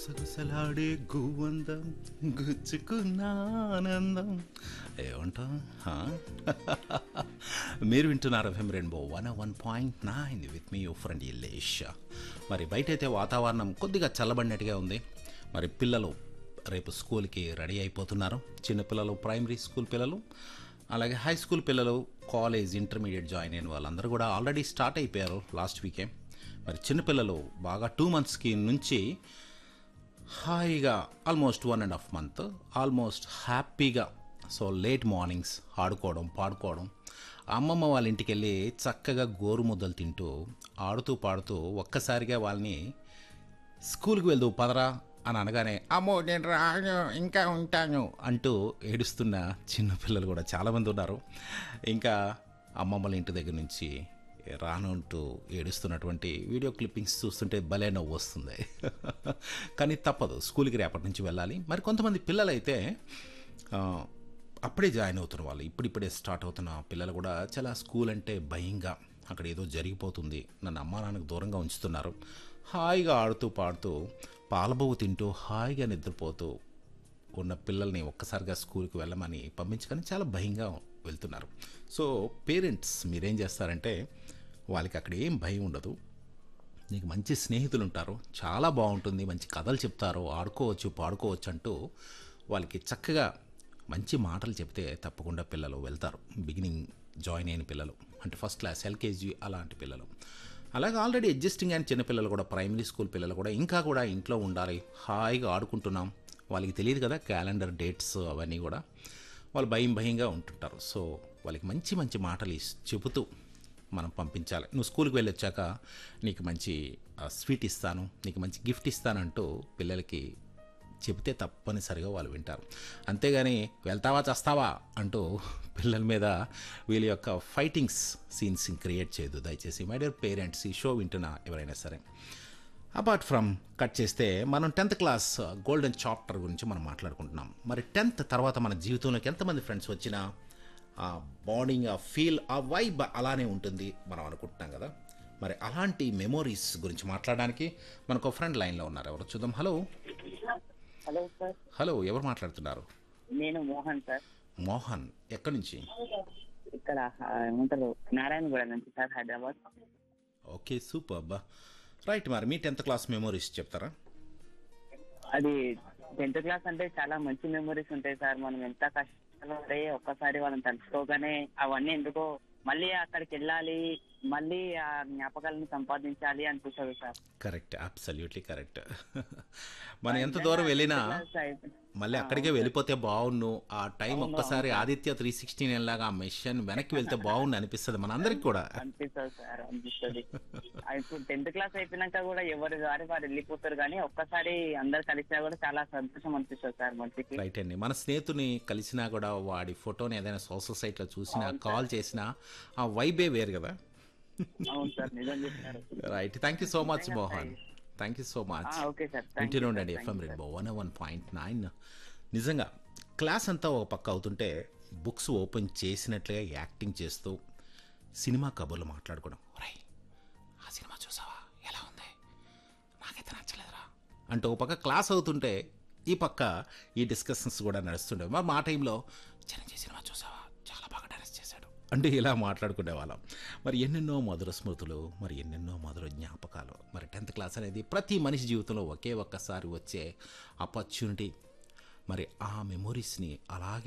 గుసగుసలాడే గువ్వందం గుచ్చుకున్న ఆనందం ఏమంటా హా? మీరు వింటున్నారు FM rainbow one one point nine with మీ యూ ఫ్రెండ్ ఇల్లేష్ మరి బయట అయితే వాతావరణం కొద్దిగా చల్లబడినట్టుగా ఉంది మరి పిల్లలు రేపు స్కూల్కి రెడీ అయిపోతున్నారు చిన్నపిల్లలు ప్రైమరీ స్కూల్ పిల్లలు అలాగే హై స్కూల్ పిల్లలు కాలేజ్ ఇంటర్మీడియట్ జాయిన్ అయిన వాళ్ళందరూ కూడా ఆల్రెడీ స్టార్ట్ అయిపోయారు లాస్ట్ వీకే మరి చిన్నపిల్లలు బాగా టూ మంత్స్కి నుంచి హాయిగా almost one and half month almost హ్యాపీగా సో లేట్ మార్నింగ్స్ ఆడుకోవడం పాడుకోవడం అమ్మమ్మ వాళ్ళ ఇంటికి వెళ్ళి చక్కగా గోరు ముద్దలు తింటూ ఆడుతూ పాడుతూ ఒక్కసారిగా వాళ్ళని స్కూల్కి వెళ్దు పదరా అని అనగానే అమ్మో నేను రాను ఇంకా ఉంటాను అంటూ ఏడుస్తున్న చిన్నపిల్లలు కూడా చాలామంది ఉన్నారు ఇంకా అమ్మమ్మల ఇంటి దగ్గర నుంచి రాను అంటూ ఏడుస్తున్నటువంటి వీడియో క్లిప్పింగ్స్ చూస్తుంటే భలే నవ్వు వస్తుంది కానీ తప్పదు స్కూల్కి రేపటి నుంచి వెళ్ళాలి మరి కొంతమంది పిల్లలైతే ఆ, అప్పుడే జాయిన్ అవుతున్న వాళ్ళు ఇప్పుడిప్పుడే స్టార్ట్ అవుతున్న పిల్లలు కూడా చాలా స్కూల్ అంటే భయంగా అక్కడ ఏదో జరిగిపోతుంది నన్ను అమ్మా నాన్నకు దూరంగా ఉంచుతున్నారు హాయిగా ఆడుతూ పాడుతూ పాలబొవ్వు తింటూ హాయిగా నిద్రపోతూ ఉన్న పిల్లల్ని ఒక్కసారిగా స్కూల్కి వెళ్ళమని పంపించుకొని చాలా భయంగా వెళ్తున్నారు సో పేరెంట్స్ మీరేం చేస్తారంటే వాళ్ళకి అక్కడ ఏం భయం ఉండదు నీకు మంచి స్నేహితులు ఉంటారు చాలా బాగుంటుంది మంచి కథలు చెప్తారు ఆడుకోవచ్చు పాడుకోవచ్చు అంటూ వాళ్ళకి చక్కగా మంచి మాటలు చెప్తే తప్పకుండా పిల్లలు వెళ్తారు బిగినింగ్ జాయిన్ అయిన పిల్లలు అంటే ఫస్ట్ క్లాస్ ఎల్కేజీ అలాంటి పిల్లలు అలాగే ఆల్రెడీ అడ్జస్టింగ్ అయిన చిన్నపిల్లలు కూడా ప్రైమరీ స్కూల్ పిల్లలు కూడా ఇంకా కూడా ఇంట్లో ఉండాలి హాయిగా ఆడుకుంటున్నాం వాళ్ళకి తెలియదు కదా క్యాలెండర్ డేట్స్ అవన్నీ కూడా వాళ్ళు భయం భయంగా ఉంటుంటారు సో వాళ్ళకి మంచి మంచి మాటలు ఇస్- చెబుతూ మనం పంపించాలి నువ్వు స్కూల్కి వెళ్ళొచ్చాక నీకు మంచి ఆ, స్వీట్ ఇస్తాను నీకు మంచి గిఫ్ట్ ఇస్తానంటూ పిల్లలకి చెబితే తప్పనిసరిగా వాళ్ళు వింటారు అంతేగాని వెళ్తావా చేస్తావా అంటూ పిల్లల మీద వీళ్ళ యొక్క ఫైటింగ్స్ సీన్స్ క్రియేట్ చేయదు దయచేసి మై డియర్ పేరెంట్స్ ఈ షో వింటున్న ఎవరైనా సరే అపార్ట్ ఫ్రమ్ కట్ చేస్తే మనం టెన్త్ క్లాస్ గోల్డెన్ చాప్టర్ గురించి మనం మాట్లాడుకుంటున్నాం మరి టెన్త్ తర్వాత మన జీవితంలోకి ఎంతమంది ఫ్రెండ్స్ వచ్చినా ఆ బాండింగ్ ఆ ఫీల్ ఆ వైబ్ అలానే ఉంటుంది మనం అనుకుంటున్నాం కదా మరి అలాంటి మెమోరీస్ గురించి మాట్లాడడానికి మనకు ఫ్రెండ్ లైన్లో ఉన్నారు ఎవరు చూద్దాం హలో హలో సార్ హలో ఎవరు మాట్లాడుతున్నారు నేను మోహన్ సార్ మోహన్ ఎక్కడి నుంచి ఇక్కడ ఆ, ఏమంటారు నారాయణగూడ నుంచి సార్ హైదరాబాద్ ఓకే సూపర్ అబ్బా రైట్ మరి మీ టెన్త్ క్లాస్ మెమోరీస్ చెప్తారా అది టెన్త్ క్లాస్ అంటే చాలా మంచి మెమరీస్ ఉంటాయి సార్ మనం ఎంత కష్టపడే ఒక్కసారి వాళ్ళని తలుచుకోగానే అవన్నీ ఎందుకో మళ్ళీ అక్కడికి వెళ్ళాలి మళ్ళీ ఆ జ్ఞాపకాలను సంపాదించాలి అనిపిస్తుంది సార్ కరెక్ట్ అబ్సల్యూట్లీ కరెక్ట్ మనం ఎంత దూరం వెళ్ళినా మళ్ళీ అక్కడికే వెళ్ళిపోతే బాగుండు ఆ టైం ఒక్కసారి ఆదిత్య త్రీ సిక్స్టీ లాగా ఆ మిషన్ వెనక్కి వెళ్తే బాగుండు అనిపిస్తుంది మన అందరికి కూడా అనిపిస్తుంది సార్ అనిపిస్తుంది ఆ, ఇప్పుడు టెన్త్ క్లాస్ అయిపోయినాక కూడా ఎవరి దారి వారు వెళ్ళిపోతారు కానీ ఒక్కసారి అందరు కలిసినా కూడా చాలా సంతోషం అనిపిస్తుంది సార్ మనిషికి రైట్ అండి మన స్నేహితుని కలిసినా కూడా వాడి ఫోటోని ఏదైనా సోషల్ సైట్లో చూసినా కాల్ చేసినా ఆ వైబే వేరు కదా అవును సార్ నిజం చెప్పారు right thank you so much Mohan thank you so much ఆ, ఓకే సార్ థ్యాంక్ వింటూనే యూ ఉండండి FM rainbow one one point nine నిజంగా క్లాస్ అంతా ఒక పక్క అవుతుంటే బుక్స్ ఓపెన్ చేసినట్లుగా యాక్టింగ్ చేస్తూ సినిమా కబుర్లు మాట్లాడుకోవడం రై ఆ సినిమా చూసావా ఎలా ఉంది నాకైతే నచ్చలేదురా అంటూ ఒక పక్క క్లాస్ అవుతుంటే ఈ పక్క ఈ డిస్కషన్స్ కూడా నడుస్తుండే మరి మా టైంలో చిరంజీవి సినిమా చూసావా చాలా బాగా డాన్స్ చేశాడు అంటే ఇలా మాట్లాడుకునే వాళ్ళం మరి ఎన్నెన్నో మధుర స్మృతులు మరి ఎన్నెన్నో మధుర జ్ఞాపకాలు మరి టెన్త్ క్లాస్ అనేది ప్రతి మనిషి జీవితంలో ఒకే ఒక్కసారి వచ్చే ఆపర్చునిటీ మరి ఆ మెమొరీస్ని అలాగే